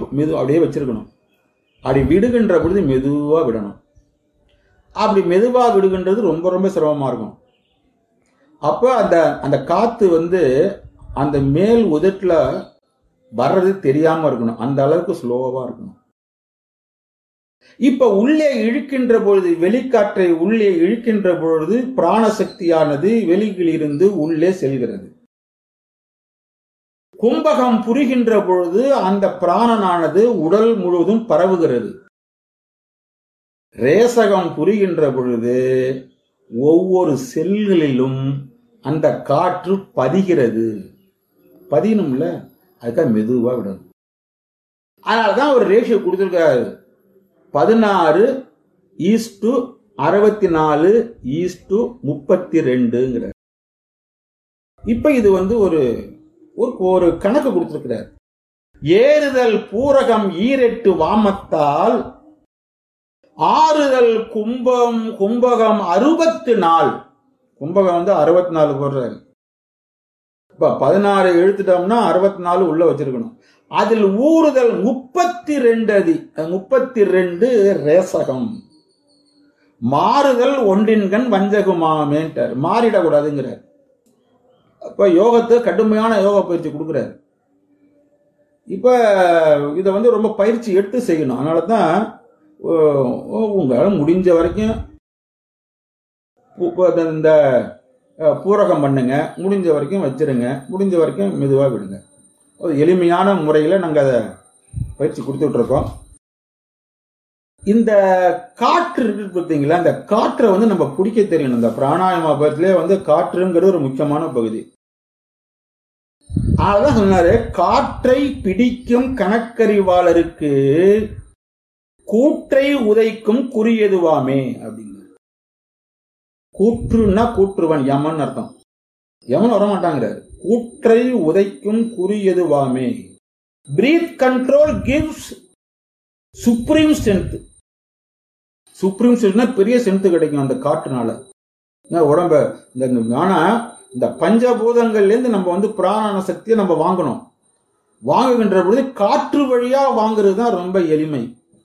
மெது அப்படியே வச்சிருக்கணும் அப்படி விடுகின்ற பொழுது மெதுவாக விடணும் அப்படி மெதுவாக விடுகின்றது ரொம்ப ரொம்ப சிரமமாக இருக்கும் அப்போ அந்த அந்த காற்று வந்து அந்த மேல் உதட்டில் வர்றது தெரியாமல் இருக்கணும் அந்த அளவுக்கு ஸ்லோவாக இருக்கணும் இப்ப உள்ளே இழுக்கின்ற பொழுது வெளிக்காற்றை உள்ளே இழுக்கின்ற பொழுது பிராணசக்தியானது வெளியிலிருந்து உள்ளே செல்கிறது கும்பகம் புரிகின்ற பொழுது அந்த பிராணனானது உடல் முழுவதும் பரவுகிறது ரேசகம் புரிகின்ற பொழுது ஒவ்வொரு செல்களிலும் அந்த காற்று பதிகிறது பதியணும்ல அதுக்காக மெதுவா விடணும் அதனாலதான் ஒரு ரேஷியோ கொடுத்துருக்காரு பதினாறு ஈஸ்டு அறுபத்தி நாலு ஈஸ்டு முப்பத்தி ரெண்டுங்கிற இப்ப இது வந்து ஒரு ஒரு ஒரு கணக்கு கொடுத்திருக்கிறார் ஏறுதல் பூரகம் ஈரெட்டு வாமத்தால் ஆறுதல் கும்பம் கும்பகம் அறுபத்து நாள் கும்பகம் வந்து அறுபத்தி நாலு போடுறாரு இப்ப பதினாறு எழுத்துட்டோம்னா அறுபத்தி நாலு உள்ள வச்சிருக்கணும் அதில் ஊறுதல் முப்பத்தி ரெண்டு அதி முப்பத்தி ரெண்டு ரேசகம் மாறுதல் ஒன்றின்கண் வஞ்சகுமாமேன்ட்டார் மாறிடக்கூடாதுங்கிறார் அப்ப யோகத்தை கடுமையான யோக பயிற்சி கொடுக்குறாரு இப்ப இதை வந்து ரொம்ப பயிற்சி எடுத்து செய்யணும் அதனால தான் உங்களால் முடிஞ்ச வரைக்கும் பூ- இந்த அஹ், பூரகம் பண்ணுங்க முடிஞ்ச வரைக்கும் வச்சிருங்க முடிஞ்ச வரைக்கும் மெதுவாக விடுங்க ஒரு எளிமையான முறையில் நாங்கள் அதை பயிற்சி கொடுத்துட்டு இருக்கோம் இந்த காற்று இருக்கு பார்த்தீங்களா இந்த காற்றை வந்து நம்ம பிடிக்க தெரியணும் இந்த பிராணாயாம பயிற்சியிலே வந்து காற்றுங்கிறது ஒரு முக்கியமான பகுதி அதான் சொன்னாரு காற்றை பிடிக்கும் கணக்கறிவாளருக்கு கூற்றை உதைக்கும் குறியதுவாமே அப்படிங்க கூற்றுன்னா கூற்றுவன் யமன் அர்த்தம் யமன் வரமாட்டாங்கிறாரு கூற்றை உதைக்கும் குறியதுவாமே breath control gives supreme strength supreme ஸ்ட்ரென்த்னா பெரிய ஸ்ட்ரென்த் கிடைக்கும் அந்த காற்றுனால ஏன்னா உடம்ப இந்த ஆனா இந்த பஞ்சபூதங்கள்ல இருந்து நம்ம வந்து பிராண சக்தியை நம்ம வாங்கணும் வாங்குகின்ற பொழுது காற்று வழியா வாங்குறது தான் ரொம்ப எளிமை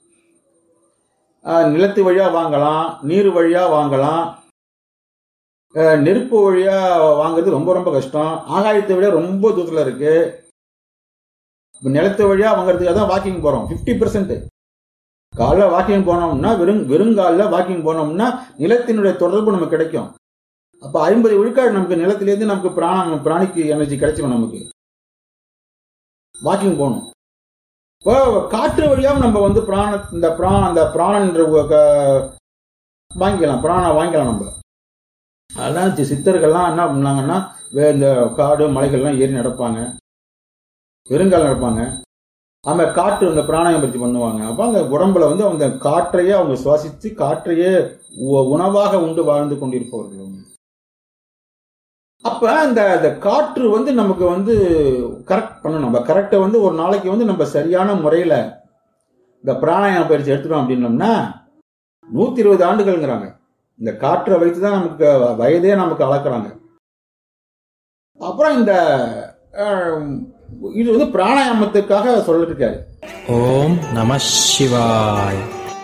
ஆஹ் நிலத்து வழியா வாங்கலாம் நீர் வழியா வாங்கலாம் ஆஹ் நெருப்பு வழியா வாங்குறது ரொம்ப ரொம்ப கஷ்டம் ஆகாயத்தை விட ரொம்ப தூரத்துல இருக்கு இப்ப நிலத்து வழியா வாங்குறதுக்கு அதான் வாக்கிங் போறோம் 50% பெர்சென்ட் காலைல வாக்கிங் போனோம்னா வெறும் வெறுங்காலில் வாக்கிங் போனோம்னா நிலத்தினுடைய தொடர்பு நமக்கு கிடைக்கும் அப்ப ஐம்பது விழுக்காடு நமக்கு நிலத்திலேருந்து நமக்கு பிராணம் பிராணிக்கு எனர்ஜி கிடைச்சிடும் நமக்கு வாக்கிங் போகணும் இப்போ காற்று வழியாவும் நம்ம வந்து பிராண இந்த பிராண அந்த பிராணன்ற ஒ- க- வாங்கிக்கலாம் பிராண வாங்கிக்கலாம் நம்ம அதெல்லாம் சி- சித்தர்கள்லாம் என்ன பண்ணாங்கன்னா வே- இந்த காடு மலைகள்லாம் ஏறி நடப்பாங்க வெறுங்கால் நடப்பாங்க அந்த காற்று அந்த பிராணாயம் பற்றி பண்ணுவாங்க அப்போ அந்த உடம்புல வந்து அந்த காற்றையே அவங்க சுவாசித்து காற்றையே உ- உணவாக உண்டு வாழ்ந்து கொண்டிருப்பவர்கள் அவங்க. அப்ப அந்த அந்த காற்று வந்து நமக்கு வந்து கரெக்ட் பண்ணணும் நம்ம கரெக்டை வந்து ஒரு நாளைக்கு வந்து நம்ம சரியான முறையில இந்த பிராணாயாம பயிற்சி எடுத்துட்டோம் அப்படின்னோம்னா நூத்தி இருபது ஆண்டுகள்ங்கிறாங்க இந்த காற்றை வைத்து தான் நமக்கு வயதே நமக்கு அளக்குறாங்க அப்புறம் இந்த அஹ், இது வந்து பிராணாயாமத்துக்காக சொல்லிருக்காரு ஓம் நம சிவாய்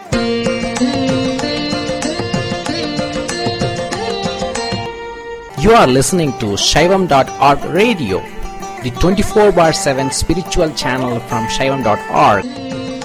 You are listening to Shaivam.org radio, the 24 bar 7 spiritual channel from Shaivam.org.